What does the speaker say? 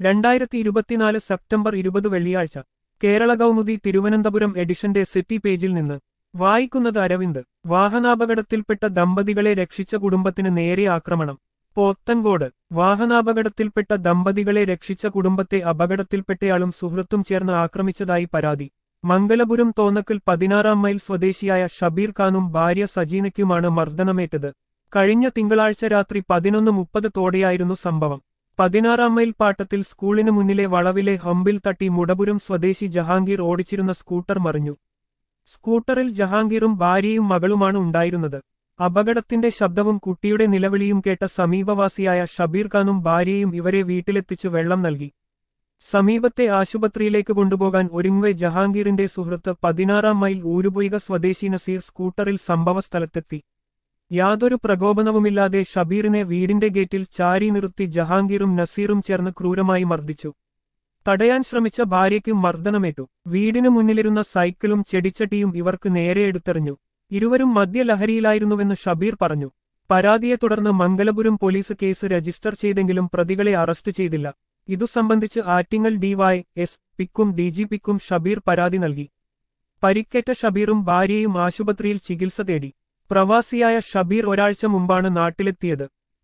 രണ്ടായിരത്തി ഇരുപത്തിനാല് സെപ്റ്റംബർ ഇരുപത് വെള്ളിയാഴ്ച കേരള കൗമുദി തിരുവനന്തപുരം എഡിഷന്റെ സിറ്റി പേജിൽ നിന്ന് വായിക്കുന്നത് അരവിന്ദ് വാഹനാപകടത്തിൽപ്പെട്ട ദമ്പതികളെ രക്ഷിച്ച കുടുംബത്തിന് നേരെ ആക്രമണം പോത്തൻകോട് വാഹനാപകടത്തിൽപ്പെട്ട ദമ്പതികളെ രക്ഷിച്ച കുടുംബത്തെ അപകടത്തിൽപ്പെട്ടയാളും സുഹൃത്തും ചേർന്ന് ആക്രമിച്ചതായി പരാതി മംഗലപുരം തോന്നക്കൽ പതിനാറാം മൈൽ സ്വദേശിയായ ഷബീർ ഖാനും ഭാര്യ സജീനയ്ക്കുമാണ് മർദ്ദനമേറ്റത് കഴിഞ്ഞ തിങ്കളാഴ്ച രാത്രി പതിനൊന്ന് മുപ്പത് തോടെയായിരുന്നു സംഭവം പതിനാറാം മൈൽ പാട്ടത്തിൽ സ്കൂളിന് മുന്നിലെ വളവിലെ ഹമ്പിൽ തട്ടി മുടപുരം സ്വദേശി ജഹാംഗീർ ഓടിച്ചിരുന്ന സ്കൂട്ടർ മറിഞ്ഞു സ്കൂട്ടറിൽ ജഹാംഗീറും ഭാര്യയും മകളുമാണ് ഉണ്ടായിരുന്നത് അപകടത്തിന്റെ ശബ്ദവും കുട്ടിയുടെ നിലവിളിയും കേട്ട സമീപവാസിയായ ഷബീർ ഖാനും ഭാര്യയും ഇവരെ വീട്ടിലെത്തിച്ചു വെള്ളം നൽകി സമീപത്തെ ആശുപത്രിയിലേക്ക് കൊണ്ടുപോകാൻ ഒരുങ്ങവെ ജഹാംഗീറിന്റെ സുഹൃത്ത് പതിനാറാം മൈൽ ഊരുപൊയ്ക സ്വദേശി നസീർ സ്കൂട്ടറിൽ സംഭവസ്ഥലത്തെത്തി യാതൊരു പ്രകോപനവുമില്ലാതെ ഷബീറിനെ വീടിന്റെ ഗേറ്റിൽ ചാരി നിർത്തി ജഹാംഗീറും നസീറും ചേർന്ന് ക്രൂരമായി മർദ്ദിച്ചു തടയാൻ ശ്രമിച്ച ഭാര്യയ്ക്കും മർദ്ദനമേറ്റു വീടിനു മുന്നിലിരുന്ന സൈക്കിളും ചെടിച്ചട്ടിയും ഇവർക്ക് നേരെ എടുത്തെറിഞ്ഞു ഇരുവരും മദ്യലഹരിയിലായിരുന്നുവെന്ന് ഷബീർ പറഞ്ഞു പരാതിയെ തുടർന്ന് മംഗലപുരം പോലീസ് കേസ് രജിസ്റ്റർ ചെയ്തെങ്കിലും പ്രതികളെ അറസ്റ്റ് ചെയ്തില്ല ഇതു സംബന്ധിച്ച് ആറ്റിങ്ങൽ ഡിവൈ എസ് പിക്കും ഡിജിപിക്കും ഷബീർ പരാതി നൽകി പരിക്കേറ്റ ഷബീറും ഭാര്യയും ആശുപത്രിയിൽ ചികിത്സ തേടി പ്രവാസിയായ ഷബീർ ഒരാഴ്ച മുമ്പാണ് നാട്ടിലെത്തിയത്